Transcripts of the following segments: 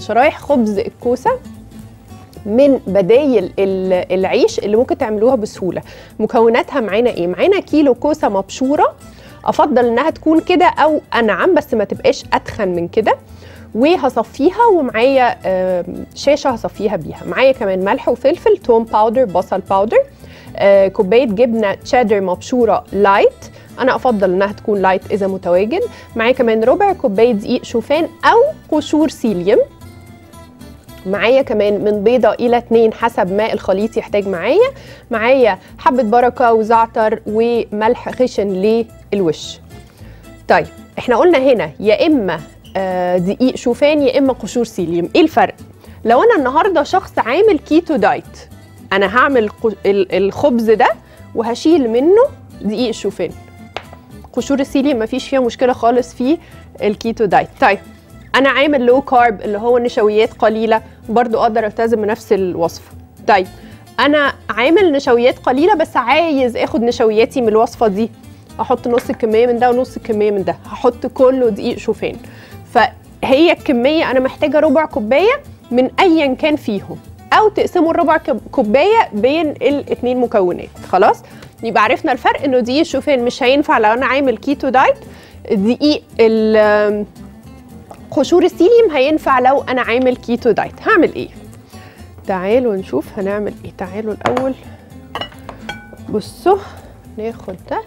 شرايح خبز الكوسه من بدايل ال- العيش اللي ممكن تعملوها بسهوله مكوناتها معانا ايه معانا كيلو كوسه مبشوره افضل انها تكون كده او انعم بس ما تبقاش اتخن من كده وهصفيها ومعايا آم، شاشه هصفيها بيها معايا كمان ملح وفلفل توم باودر بصل باودر آه، كوبايه جبنه تشيدر مبشوره لايت انا افضل انها تكون لايت اذا متواجد معايا كمان ربع كوبايه دقيق شوفان او قشور سيليوم معايا كمان من بيضة إلى اتنين حسب ما الخليط يحتاج معايا معايا حبة بركة وزعتر وملح خشن للوش طيب احنا قلنا هنا يا إما آه، دقيق شوفان يا إما قشور سيليوم إيه الفرق؟ لو أنا النهاردة شخص عامل كيتو دايت أنا هعمل ق- ال- الخبز ده وهشيل منه دقيق الشوفان قشور السيليوم مفيش فيها مشكلة خالص في الكيتو دايت طيب انا عامل لو كارب اللي هو نشويات قليله برضو اقدر التزم بنفس الوصفه طيب انا عامل نشويات قليله بس عايز اخد نشوياتي من الوصفه دي احط نص الكميه من ده ونص الكميه من ده هحط كله دقيق شوفان فهي الكميه انا محتاجه ربع كوبايه من ايا كان فيهم او تقسموا الربع كب- كوبايه بين الاثنين مكونات خلاص يبقى عرفنا الفرق انه دقيق الشوفان مش هينفع لو انا عامل كيتو دايت دقيق ال قشور السيليوم هينفع لو انا عامل كيتو دايت هعمل ايه تعالوا نشوف هنعمل ايه تعالوا الاول بصوا ناخد ده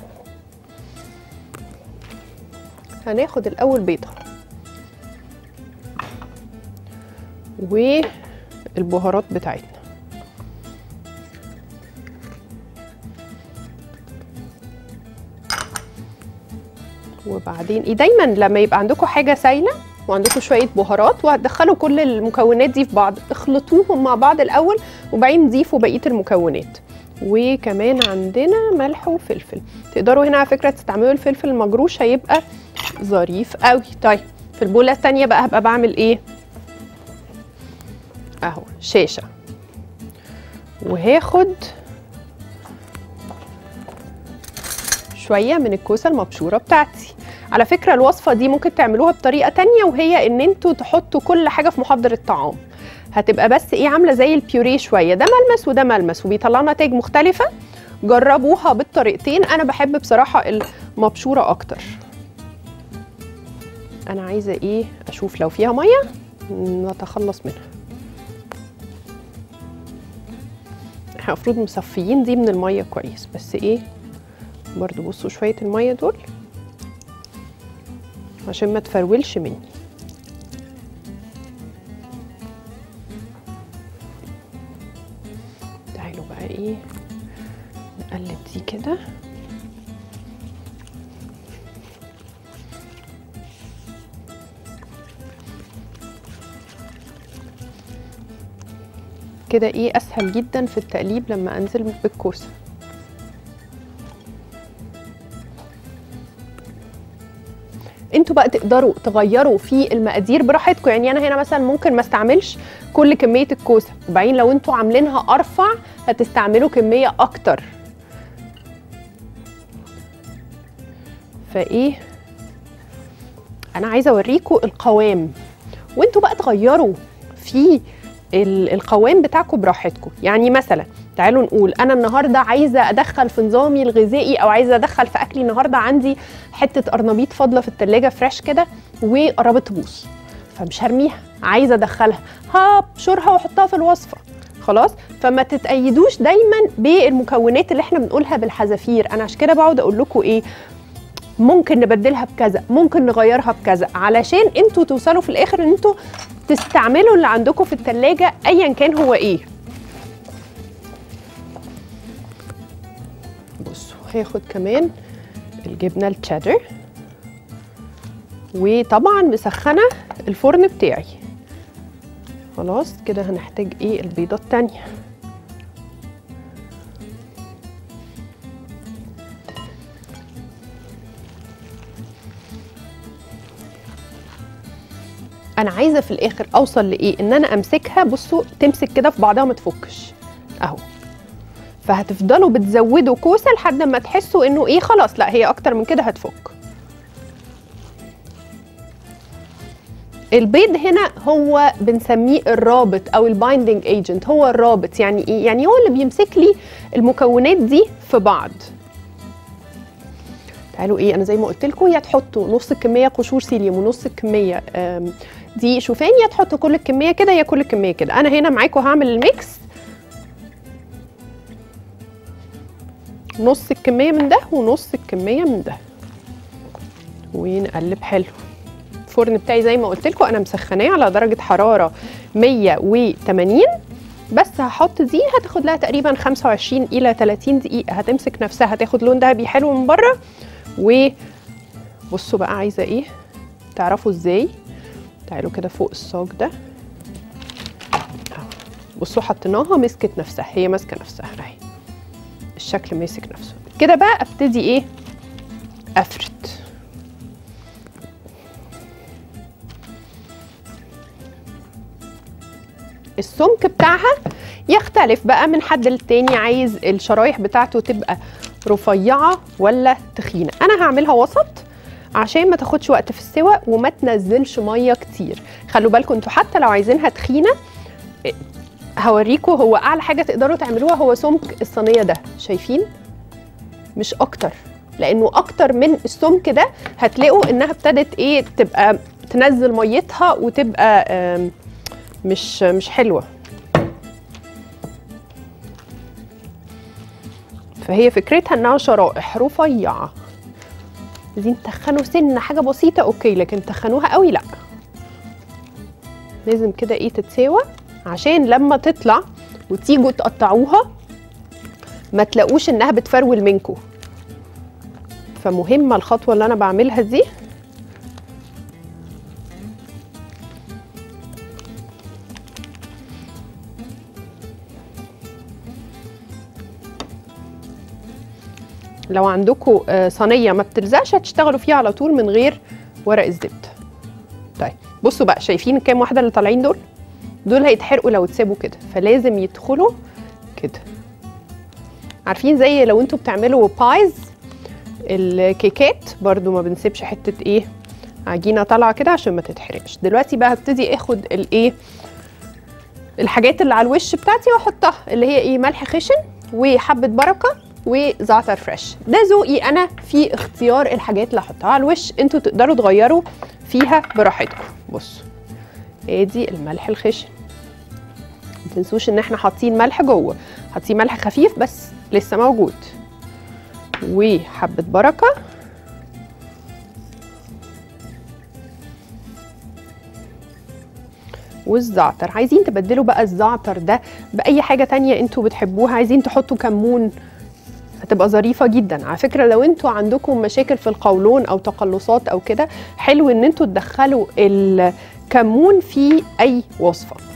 هناخد الاول بيضه والبهارات بتاعتنا وبعدين ايه دايما لما يبقى عندكم حاجه سايله وعندكم شويه بهارات وهتدخلوا كل المكونات دي في بعض اخلطوهم مع بعض الاول وبعدين ضيفوا بقيه المكونات وكمان عندنا ملح وفلفل تقدروا هنا على فكره تستعملوا الفلفل المجروش هيبقى ظريف قوي طيب في البوله الثانيه بقى هبقى بعمل ايه اهو شاشه وهاخد شويه من الكوسه المبشوره بتاعتي على فكره الوصفه دي ممكن تعملوها بطريقه تانية وهي ان انتوا تحطوا كل حاجه في محضر الطعام هتبقى بس ايه عامله زي البيوريه شويه ده ملمس وده ملمس وبيطلع نتائج مختلفه جربوها بالطريقتين انا بحب بصراحه المبشوره اكتر انا عايزه ايه اشوف لو فيها ميه نتخلص منها احنا المفروض مصفيين دي من الميه كويس بس ايه برضو بصوا شويه الميه دول عشان ما تفرولش مني تعالوا بقى ايه نقلب دي كده كده ايه اسهل جدا في التقليب لما انزل بالكوسه انتوا بقى تقدروا تغيروا في المقادير براحتكم يعني انا هنا مثلا ممكن ما استعملش كل كميه الكوسه وبعدين لو انتوا عاملينها ارفع هتستعملوا كميه اكتر فايه انا عايزه اوريكم القوام وانتوا بقى تغيروا في ال- القوام بتاعكم براحتكم يعني مثلا تعالوا نقول انا النهارده عايزه ادخل في نظامي الغذائي او عايزه ادخل في اكلي النهارده عندي حته قرنبيط فاضله في التلاجة فريش كده وقربت تبوظ فمش هرميها عايزه ادخلها هبشرها واحطها في الوصفه خلاص فما تتأيدوش دايما بالمكونات اللي احنا بنقولها بالحذافير انا عشان كده بقعد اقول لكم ايه ممكن نبدلها بكذا ممكن نغيرها بكذا علشان انتوا توصلوا في الاخر ان انتوا تستعملوا اللي عندكم في التلاجة ايا كان هو ايه بصوا هاخد كمان الجبنه التشيدر وطبعا مسخنه الفرن بتاعي خلاص كده هنحتاج ايه البيضه التانيه انا عايزه في الاخر اوصل لايه ان انا امسكها بصوا تمسك كده في بعضها ما تفكش اهو فهتفضلوا بتزودوا كوسه لحد ما تحسوا انه ايه خلاص لا هي اكتر من كده هتفك البيض هنا هو بنسميه الرابط او البايندنج ايجنت هو الرابط يعني ايه يعني هو اللي بيمسك لي المكونات دي في بعض تعالوا ايه انا زي ما قلت لكم يا تحطوا نص الكميه قشور سيليوم ونص الكميه آم، دي شوفان يا تحطوا كل الكميه كده يا كل الكميه كده انا هنا معاكم هعمل الميكس نص الكميه من ده ونص الكميه من ده ونقلب حلو الفرن بتاعي زي ما قلت لكم انا مسخناه على درجه حراره 180 بس هحط دي هتاخد لها تقريبا 25 الى 30 دقيقه هتمسك نفسها هتاخد لون دهبي حلو من بره وبصوا بقى عايزه ايه تعرفوا ازاي تعالوا كده فوق الصاج ده أهو. بصوا حطيناها مسكت نفسها هي ماسكه نفسها اهي الشكل ماسك نفسه كده بقى ابتدي ايه افرد السمك بتاعها يختلف بقى من حد للتاني عايز الشرايح بتاعته تبقى رفيعة ولا تخينة أنا هعملها وسط عشان ما تاخدش وقت في السوى وما تنزلش مية كتير خلوا بالكم انتوا حتى لو عايزينها تخينة إيه، هوريكم هو أعلى حاجة تقدروا تعملوها هو سمك الصينية ده شايفين مش أكتر لأنه أكتر من السمك ده هتلاقوا إنها ابتدت إيه تبقى تنزل ميتها وتبقى آم، مش مش حلوه فهي فكرتها انها شرائح رفيعه عايزين تخنوا سنه حاجه بسيطه اوكي لكن تخنوها قوي لا لازم كده ايه تتساوى عشان لما تطلع وتيجوا تقطعوها ما تلاقوش انها بتفرول منكم فمهمه الخطوه اللي انا بعملها دي لو عندكم صينيه ما بتلزقش هتشتغلوا فيها على طول من غير ورق الزبده طيب بصوا بقى شايفين كام واحده اللي طالعين دول دول هيتحرقوا لو اتسابوا كده فلازم يدخلوا كده عارفين زي لو انتوا بتعملوا بايز الكيكات برضو ما بنسيبش حته ايه عجينه طالعه كده عشان ما تتحرقش دلوقتي بقى هبتدي اخد الايه الحاجات اللي على الوش بتاعتي واحطها اللي هي ايه ملح خشن وحبه بركه وزعتر فريش ده ذوقي انا في اختيار الحاجات اللي احطها على الوش انتوا تقدروا تغيروا فيها براحتكم بصوا ادي الملح الخشن ما تنسوش ان احنا حاطين ملح جوه حاطين ملح خفيف بس لسه موجود وحبه بركه والزعتر عايزين تبدلوا بقى الزعتر ده باي حاجه تانية انتوا بتحبوها عايزين تحطوا كمون هتبقى ظريفة جدا على فكرة لو انتوا عندكم مشاكل في القولون او تقلصات او كده حلو ان انتوا تدخلوا الكمون في اي وصفة